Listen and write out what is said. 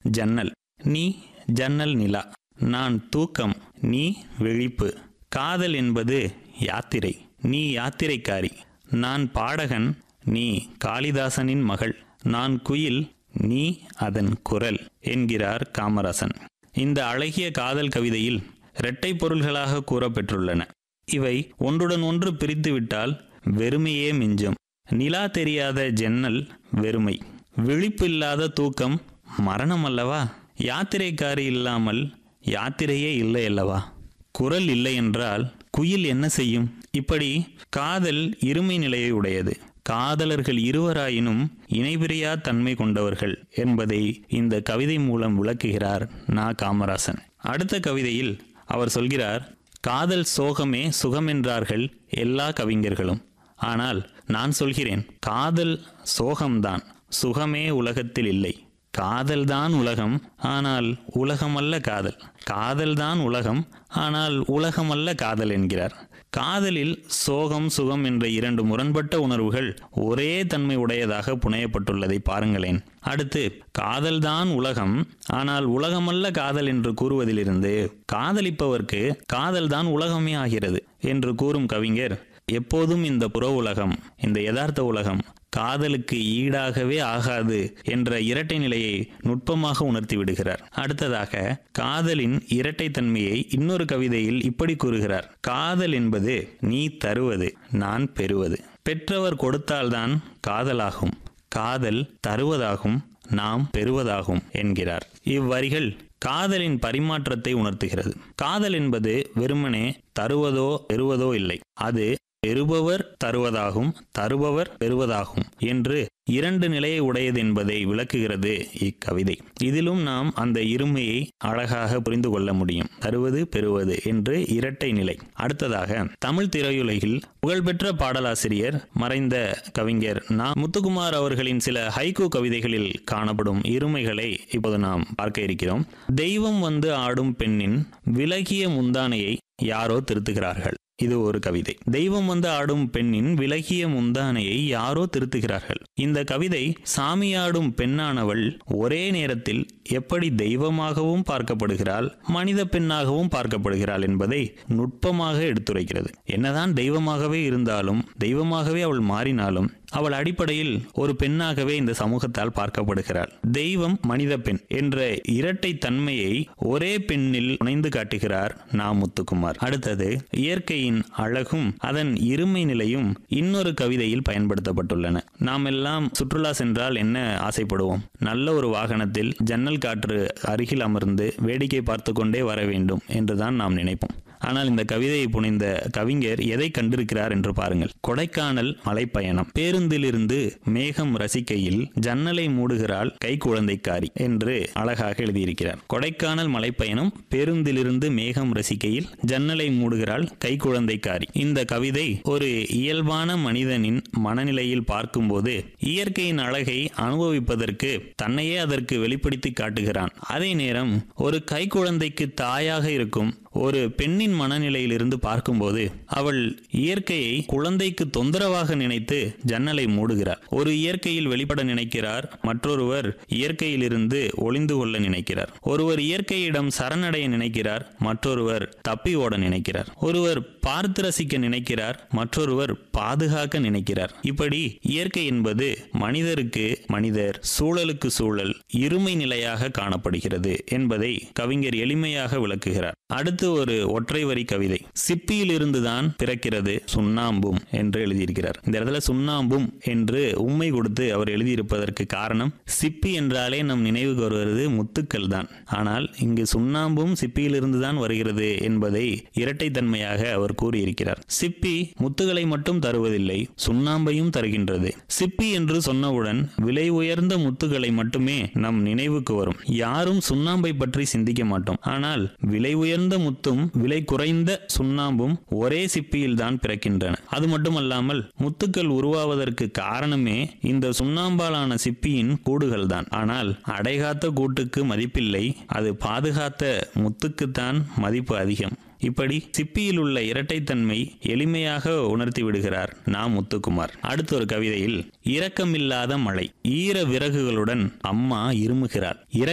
ஜன்னல் நீ ஜன்னல் நிலா நான் தூக்கம் நீ விழிப்பு காதல் என்பது யாத்திரை நீ யாத்திரைக்காரி நான் பாடகன் நீ காளிதாசனின் மகள் நான் குயில் நீ அதன் குரல் என்கிறார் காமராசன் இந்த அழகிய காதல் கவிதையில் இரட்டை பொருள்களாக கூறப்பெற்றுள்ளன இவை ஒன்றுடன் ஒன்று பிரித்துவிட்டால் வெறுமையே மிஞ்சும் நிலா தெரியாத ஜன்னல் வெறுமை விழிப்பு இல்லாத தூக்கம் மரணம் அல்லவா யாத்திரைக்காரி இல்லாமல் யாத்திரையே இல்லை அல்லவா குரல் இல்லை என்றால் குயில் என்ன செய்யும் இப்படி காதல் இருமை நிலையை உடையது காதலர்கள் இருவராயினும் இணைபிரியா தன்மை கொண்டவர்கள் என்பதை இந்த கவிதை மூலம் விளக்குகிறார் நா காமராசன் அடுத்த கவிதையில் அவர் சொல்கிறார் காதல் சோகமே சுகம் என்றார்கள் எல்லா கவிஞர்களும் ஆனால் நான் சொல்கிறேன் காதல் சோகம்தான் சுகமே உலகத்தில் இல்லை காதல்தான் உலகம் ஆனால் உலகமல்ல காதல் காதல்தான் உலகம் ஆனால் உலகமல்ல காதல் என்கிறார் காதலில் சோகம் சுகம் என்ற இரண்டு முரண்பட்ட உணர்வுகள் ஒரே தன்மை உடையதாக புனையப்பட்டுள்ளதை பாருங்களேன் அடுத்து காதல்தான் உலகம் ஆனால் உலகமல்ல காதல் என்று கூறுவதிலிருந்து காதலிப்பவர்க்கு காதல்தான் உலகமே ஆகிறது என்று கூறும் கவிஞர் எப்போதும் இந்த புற உலகம் இந்த யதார்த்த உலகம் காதலுக்கு ஈடாகவே ஆகாது என்ற இரட்டை நிலையை நுட்பமாக உணர்த்தி விடுகிறார் அடுத்ததாக காதலின் இரட்டை தன்மையை இன்னொரு கவிதையில் இப்படி கூறுகிறார் காதல் என்பது நீ தருவது நான் பெறுவது பெற்றவர் கொடுத்தால்தான் காதலாகும் காதல் தருவதாகும் நாம் பெறுவதாகும் என்கிறார் இவ்வரிகள் காதலின் பரிமாற்றத்தை உணர்த்துகிறது காதல் என்பது வெறுமனே தருவதோ பெறுவதோ இல்லை அது பெறுபவர் தருவதாகும் தருபவர் பெறுவதாகும் என்று இரண்டு நிலையை உடையது என்பதை விளக்குகிறது இக்கவிதை இதிலும் நாம் அந்த இருமையை அழகாக புரிந்து கொள்ள முடியும் தருவது பெறுவது என்று இரட்டை நிலை அடுத்ததாக தமிழ் திரையுலகில் புகழ்பெற்ற பாடலாசிரியர் மறைந்த கவிஞர் நா முத்துக்குமார் அவர்களின் சில ஹைக்கூ கவிதைகளில் காணப்படும் இருமைகளை இப்போது நாம் பார்க்க இருக்கிறோம் தெய்வம் வந்து ஆடும் பெண்ணின் விலகிய முந்தானையை யாரோ திருத்துகிறார்கள் இது ஒரு கவிதை தெய்வம் வந்து ஆடும் பெண்ணின் விலகிய முந்தானையை யாரோ திருத்துகிறார்கள் இந்த கவிதை சாமியாடும் பெண்ணானவள் ஒரே நேரத்தில் எப்படி தெய்வமாகவும் பார்க்கப்படுகிறாள் மனித பெண்ணாகவும் பார்க்கப்படுகிறாள் என்பதை நுட்பமாக எடுத்துரைக்கிறது என்னதான் தெய்வமாகவே இருந்தாலும் தெய்வமாகவே அவள் மாறினாலும் அவள் அடிப்படையில் ஒரு பெண்ணாகவே இந்த சமூகத்தால் பார்க்கப்படுகிறாள் தெய்வம் மனித பெண் என்ற இரட்டை தன்மையை ஒரே பெண்ணில் புனைந்து காட்டுகிறார் நா முத்துக்குமார் அடுத்தது இயற்கையின் அழகும் அதன் இருமை நிலையும் இன்னொரு கவிதையில் பயன்படுத்தப்பட்டுள்ளன நாம் எல்லாம் சுற்றுலா சென்றால் என்ன ஆசைப்படுவோம் நல்ல ஒரு வாகனத்தில் ஜன்னல் காற்று அருகில் அமர்ந்து வேடிக்கை பார்த்து கொண்டே வர வேண்டும் என்றுதான் நாம் நினைப்போம் ஆனால் இந்த கவிதையை புனைந்த கவிஞர் எதை கண்டிருக்கிறார் என்று பாருங்கள் கொடைக்கானல் மலைப்பயணம் பேருந்திலிருந்து மேகம் ரசிக்கையில் ஜன்னலை மூடுகிறாள் கை குழந்தைக்காரி என்று அழகாக எழுதியிருக்கிறார் கொடைக்கானல் மலைப்பயணம் பேருந்திலிருந்து மேகம் ரசிக்கையில் ஜன்னலை மூடுகிறாள் கை குழந்தைக்காரி இந்த கவிதை ஒரு இயல்பான மனிதனின் மனநிலையில் பார்க்கும்போது இயற்கையின் அழகை அனுபவிப்பதற்கு தன்னையே அதற்கு வெளிப்படுத்தி காட்டுகிறான் அதே நேரம் ஒரு கை குழந்தைக்கு தாயாக இருக்கும் ஒரு பெண்ணின் மனநிலையிலிருந்து பார்க்கும்போது அவள் இயற்கையை குழந்தைக்கு தொந்தரவாக நினைத்து ஜன்னலை மூடுகிறார் ஒரு இயற்கையில் வெளிப்பட நினைக்கிறார் மற்றொருவர் இயற்கையிலிருந்து ஒளிந்து கொள்ள நினைக்கிறார் ஒருவர் இயற்கையிடம் சரணடைய நினைக்கிறார் மற்றொருவர் தப்பி ஓட நினைக்கிறார் ஒருவர் பார்த்து ரசிக்க நினைக்கிறார் மற்றொருவர் பாதுகாக்க நினைக்கிறார் இப்படி இயற்கை என்பது மனிதருக்கு மனிதர் சூழலுக்கு சூழல் இருமை நிலையாக காணப்படுகிறது என்பதை கவிஞர் எளிமையாக விளக்குகிறார் அடுத்து ஒரு ஒற்றை வரி கவிதை சிப்பியில் இருந்துதான் பிறக்கிறது சுண்ணாம்பும் என்று எழுதியிருக்கிறார் இந்த இடத்துல சுண்ணாம்பும் என்று உண்மை கொடுத்து அவர் எழுதியிருப்பதற்கு காரணம் சிப்பி என்றாலே நம் நினைவுக்கு வருவது முத்துக்கள் தான் ஆனால் இங்கு சுண்ணாம்பும் சிப்பியிலிருந்து தான் வருகிறது என்பதை இரட்டைத்தன்மையாக அவர் கூறியிருக்கிறார் சிப்பி முத்துகளை மட்டும் தருவதில்லை சுண்ணாம்பையும் தருகின்றது சிப்பி என்று சொன்னவுடன் விலை உயர்ந்த முத்துகளை மட்டுமே நம் நினைவுக்கு வரும் யாரும் சுண்ணாம்பை பற்றி சிந்திக்க மாட்டோம் ஆனால் விலை உயர்ந்த முத்தும் விலை குறைந்த சுண்ணாம்பும் ஒரே சிப்பியில் தான் பிறக்கின்றன அது மட்டுமல்லாமல் முத்துக்கள் உருவாவதற்கு காரணமே இந்த சுண்ணாம்பாலான சிப்பியின் கூடுகள் தான் ஆனால் அடைகாத்த கூட்டுக்கு மதிப்பில்லை அது பாதுகாத்த முத்துக்குத்தான் மதிப்பு அதிகம் இப்படி சிப்பியில் உள்ள இரட்டைத்தன்மை எளிமையாக உணர்த்தி விடுகிறார் நா முத்துக்குமார் அடுத்த ஒரு கவிதையில் இரக்கமில்லாத மழை ஈர விறகுகளுடன் அம்மா இருமுகிறாள்